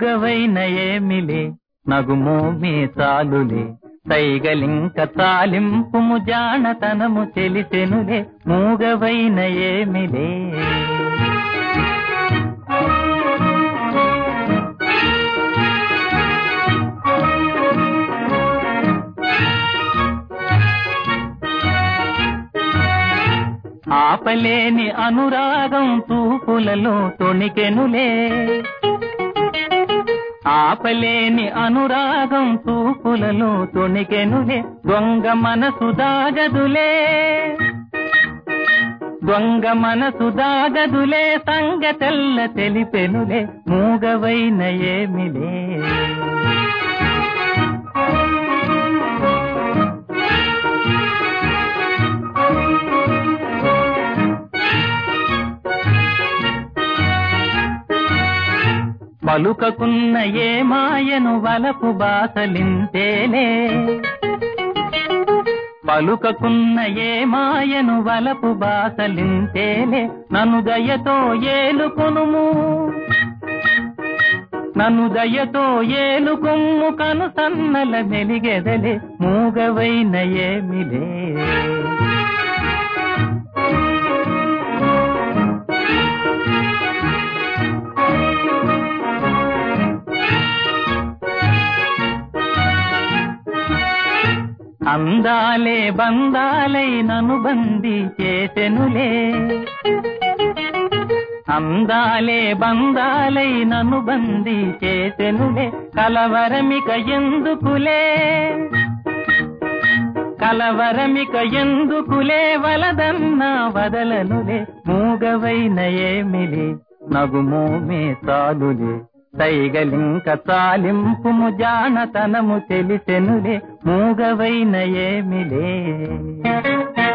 మూగవైన ఏమిలే నగుమోమే చాలులే సైగలింక తాలింపుము జానతనము తెలిసెనులే మూగవైన ఏమిలే ఆపలేని అనురాగం తూపులలో తొణికెనులే ఆపలేని అనురాగం తూపులలో తొణికెనులే దొంగ మనసు దాగదులే దొంగ మనసు దాగదులే సంగతెల్ల తెలిపెనులే మూగవైన ఏమిలే పలుకకున్న ఏ మాయను వలపు బాసలింతేలే పలుకకున్న ఏ మాయను వలపు బాసలింతేలే నన్ను దయతో ఏలుకొనుము నన్ను దయతో ఏలుకొమ్ము కను సన్నల మెలిగెదలే మూగవైన ఏమిలే అందాలే బందాలై నను బందీ చేసెనులే అందాలే బందాలై నను బందీ చేసెనులే కలవరమిక ఎందుకులే కలవరమిక ఎందుకులే వలదన్న వదలనులే మూగవైన ఏమిలే నగుమోమే చాలులే సైగలింక తాలింపుము జానతనము తెలిసెనులే మూగవైన ఏమిలే